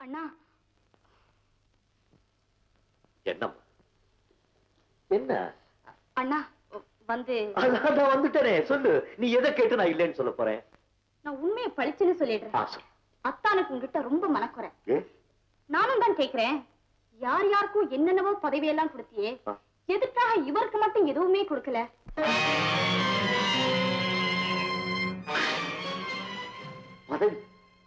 அண்ணா என்னம்மா என்ன அண்ணா வந்து அதான் நான் வந்துட்டேனே சொல்லு நீ எதை கேட்டு நான் இல்லைன்னு சொல்ல போறேன் நான் உண்மையை பழிச்சுன்னு சொல்லிடுறேன் ஆ, சொல்லு. அத்தானுக்கு உங்ககிட்ட ரொம்ப மனக்குறை ஏ நானும் தான் கேக்குறேன் யார் யாருக்கும் என்னென்னவோ பதவியெல்லாம் கொடுத்தியே ஆ. எதுக்காக இவருக்கு மட்டும் எதுவுமே கொடுக்கல பதவி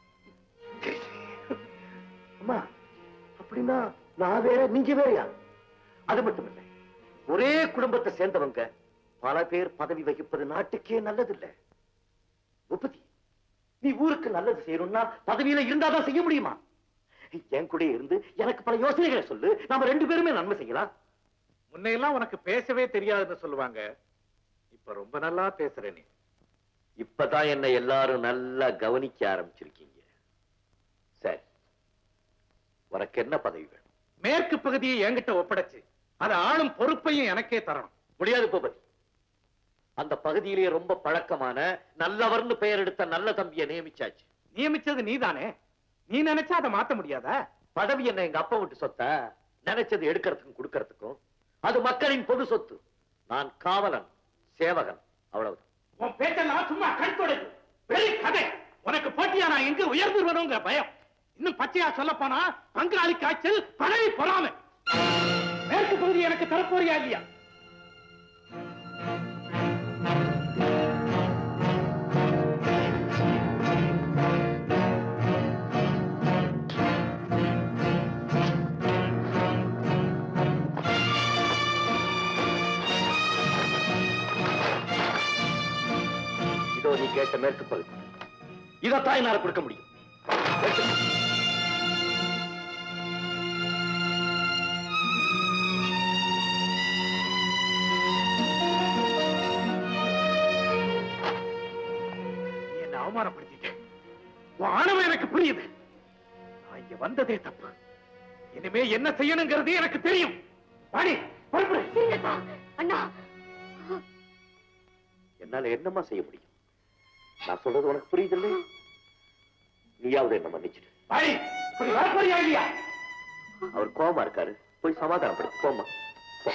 அம்மா அப்படின்னா நான் வேற நீங்க வேறயா அது மட்டும் இல்லை ஒரே குடும்பத்தை சேர்ந்தவங்க பல பேர் பதவி வகிப்பது நாட்டுக்கே நல்லதில்ல உபதி நீ ஊருக்கு நல்லது செய்யணும்னா பதவியில இருந்தாதான் செய்ய முடியுமா என் கூட இருந்து எனக்கு பல யோசனைகளை சொல்லு நாம ரெண்டு பேருமே நன்மை செய்யலாம் முன்னையெல்லாம் உனக்கு பேசவே தெரியாதுன்னு சொல்லுவாங்க இப்ப ரொம்ப நல்லா பேசுற நீ இப்பதான் என்ன எல்லாரும் நல்லா கவனிக்க ஆரம்பிச்சிருக்கீங்க சரி உனக்கு என்ன பதவி வேணும் மேற்கு பகுதியை என்கிட்ட ஒப்படைச்சு அதை ஆளும் பொறுப்பையும் எனக்கே தரணும் முடியாது பூபதி அந்த பகுதியிலேயே ரொம்ப பழக்கமான நல்லவர்னு பெயர் எடுத்த நல்ல தம்பியை நியமிச்சாச்சு நியமிச்சது நீதானே நீ நினைச்சா அதை மாத்த முடியாதா பதவி என்ன எங்க அப்பா விட்டு சொத்த நினைச்சது எடுக்கிறதுக்கும் கொடுக்கறதுக்கும் அது மக்களின் பொது சொத்து நான் காவலன் சேவகன் அவ்வளவு உன் பேச்செல்லாம் சும்மா கண் தொடங்கு பெரிய கதை உனக்கு போட்டியா நான் எங்க உயர்ந்துருவனுங்கிற பயம் இன்னும் பச்சையா சொல்ல போனா பங்காளி காய்ச்சல் பதவி பொறாமை மேற்கு பகுதி எனக்கு தரப்போறியா இல்லையா இதோ நீ கேட்ட மேற்கு பகுதி இதைத்தான் என்னால கொடுக்க முடியும் எடுத்துக்க. நீ என்ன அவமானப்படுத்திட்ட உன் ஆணவம் எனக்கு புரியுது நான் இங்க வந்ததே தப்பு இனிமே என்ன செய்யணுங்கிறது எனக்கு தெரியும் வாடி புறப்படு அண்ணா என்னால என்னமா செய்ய முடியும் நான் சொல்றது உனக்கு புரியுதில்லை நீயாவது என்ன மன்னிச்சிடு வாடி இப்படி வரப்போறியா இல்லையா அவர் கோவமா இருக்காரு போய் சமாதானப்படுத்து போமா போ.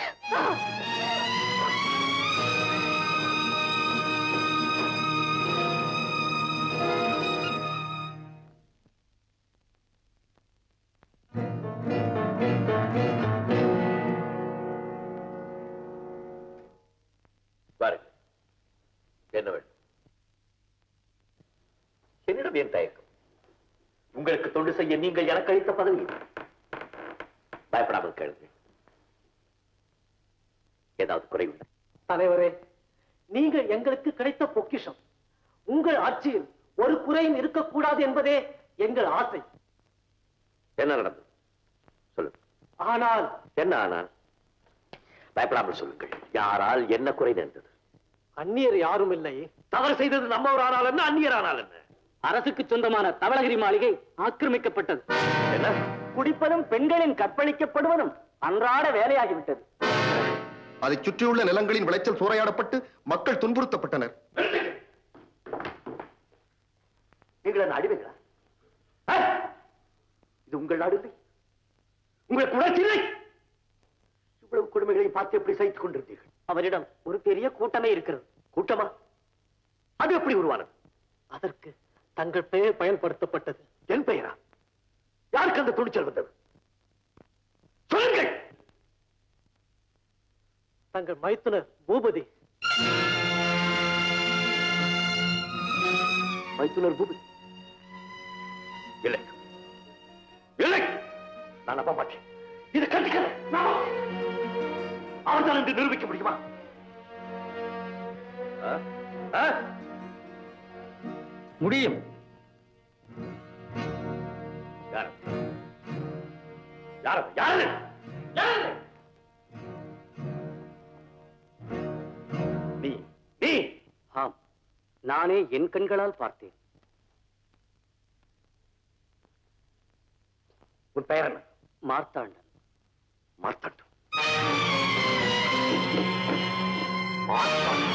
பாருங்க என்ன வேண்டும் என்னிடம் ஏன் தயக்கம் உங்களுக்கு தொண்டு செய்ய நீங்கள் எனக்கு அளித்த பதவி பயப்படாமல் கேளுங்க ஏதாவது குறைவுண்டா தலைவரே நீங்கள் எங்களுக்கு கிடைத்த பொக்கிஷம் உங்கள் ஆட்சியில் ஒரு குறையும் இருக்கக்கூடாது என்பதே எங்கள் ஆசை என்ன நடந்தது சொல்லுங்க ஆனால் என்ன ஆனால் பயப்படாமல் சொல்லுங்கள் யாரால் என்ன குறை நேர்ந்தது அந்நியர் யாரும் இல்லை தவறு செய்தது நம்ம ஒரு ஆனால் என்ன அந்நியர் ஆனால் என்ன அரசுக்கு சொந்தமான தவளகிரி மாளிகை ஆக்கிரமிக்கப்பட்டது என்ன குடிப்பதும் பெண்களின் கற்பழிக்கப்படுவதும் அன்றாட வேலையாகிவிட்டது அதைச் சுற்றியுள்ள நிலங்களின் விளைச்சல் சூறையாடப்பட்டு மக்கள் துன்புறுத்தப்பட்டனர் நீங்கள் என்ன அடிமைகளா ஆ? இது உங்கள் நாடு இல்லை உங்களுக்கு உணர்ச்சி இல்லை இவ்வளவு கொடுமைகளை பார்த்து எப்படி சகித்துக் கொண்டிருந்தீர்கள் அவரிடம் ஒரு பெரிய கூட்டமே இருக்கிறது கூட்டமா அது எப்படி உருவானது அதற்கு தங்கள் பெயர் பயன்படுத்தப்பட்டது என் பெயரா யாருக்கு அந்த துணிச்சல் வந்தது சொல்லுங்கள் தங்கள் மைத்துனர் பூபதி மைத்துனர் பூபதி இல்லை இல்லை நான் நம்ப மாட்டேன் இது கண்டிக்கல அவர் தான் என்று நிரூபிக்க முடியுமா ஆ? ஆ? முடியும் யார் அது? யார் அது? யார் அது? யார் அது? நீ நீ ஆம் நானே என் கண்களால் பார்த்தேன் உன் பெயர் என்ன மார்த்தாண்டன் மார்த்தாண்டம் மார்த்தாண்டம்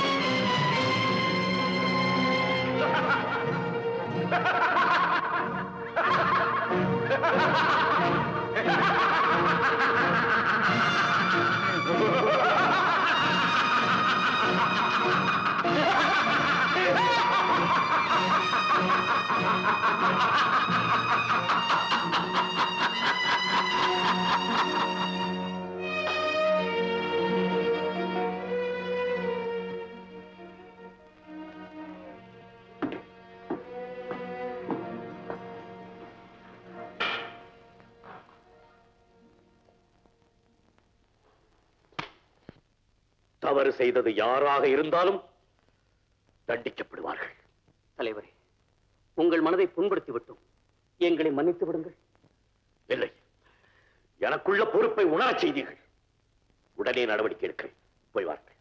தவறு செய்தது யாராக இருந்தாலும் தண்டிக்கப்படுவார்கள் தலைவரே உங்கள் மனதை புண்படுத்தி விட்டோம் எங்களை மன்னித்து விடுங்கள் இல்லை எனக்குள்ள பொறுப்பை உணரச் செய்தீர்கள் உடனே நடவடிக்கை எடுக்கிறேன் போய் வாருங்கள்